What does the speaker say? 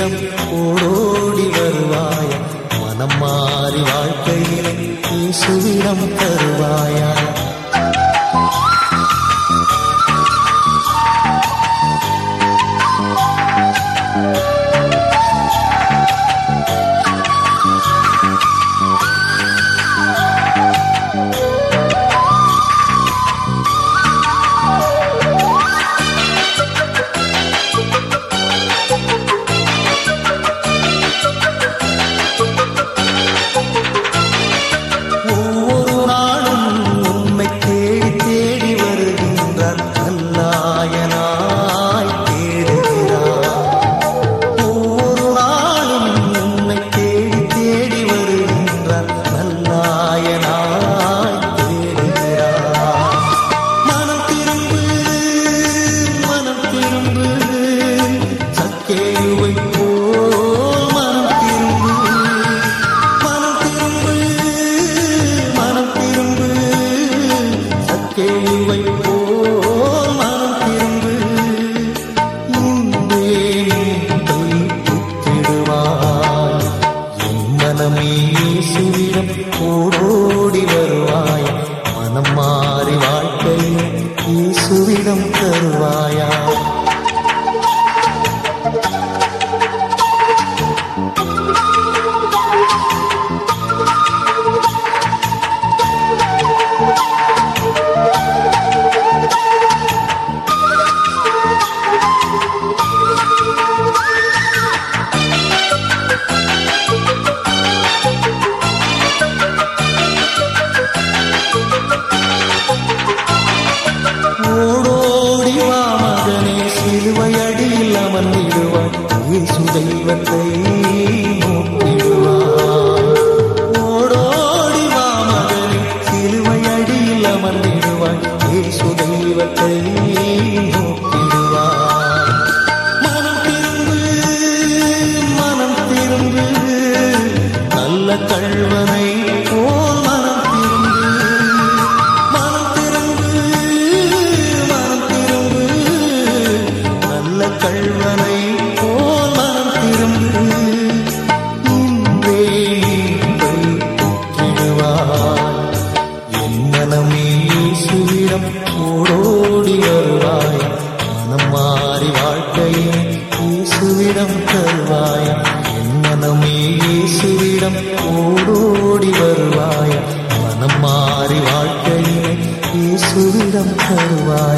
இயேசுவிடம் ஓடோடி வருவாய மனம் மாறி வாழ்க்கையிலே இயேசுவிடம் தருவாயா ஒவ்வொரு நாளும் உண்மை தேடி தேடி வருகின்றார் நல்லாயனாய் தேடுகிறார் ஒவ்வொரு நாளும் உன்னை தேடி தேடி வருகின்றார் நல்லாயனாய் தேடுகிறார் மனம் திரும்பு மனம் திரும்பு சக்கேயுவை போல் மனம் திரும்பு மனம் திரும்பு மனம் திரும்பு சக்கேயுவை போல் மனம் திரும்பு இன்றே புத்திடுவாய் என் மனமே இயேசுவிடம் ஓடோடி வருவாய் மனம் மாறி வாழ்க்கையை இயேசுவிடம் தருவாயா ஓடோடி வா மகனே சிலுவை அடியில் அமர்ந்திடுவாய் இயேசு தெய்வத்தை நோக்கிடுவாய் ஓடோடி வா மகனே சிலுவை அடியில் அமர்ந்திடுவாய் இயேசு தெய்வத்தை நோக்கிடுவாய் மனம் திரும்பு மனம் திரும்பு நல்ல கள்வனை போல் மனம் திரும்பு மனம் திரும்பு மனம் திரும்பு நல்ல கள்வனை போல் மனம் திரும்பு இன்றே நீங்கள் புற்றிடுவாய் என் மனமே இயேசுவிடம் ஓடோடி வருவாய் மனம் மாறி வாழ்க்கையை இயேசுவிடம் தருவாய் என் மனமே இயேசுவிடம் ஓடோடி வருவாய் மனம் மாறி வாழ்க்கையை இயேசுவிடம் தருவாய்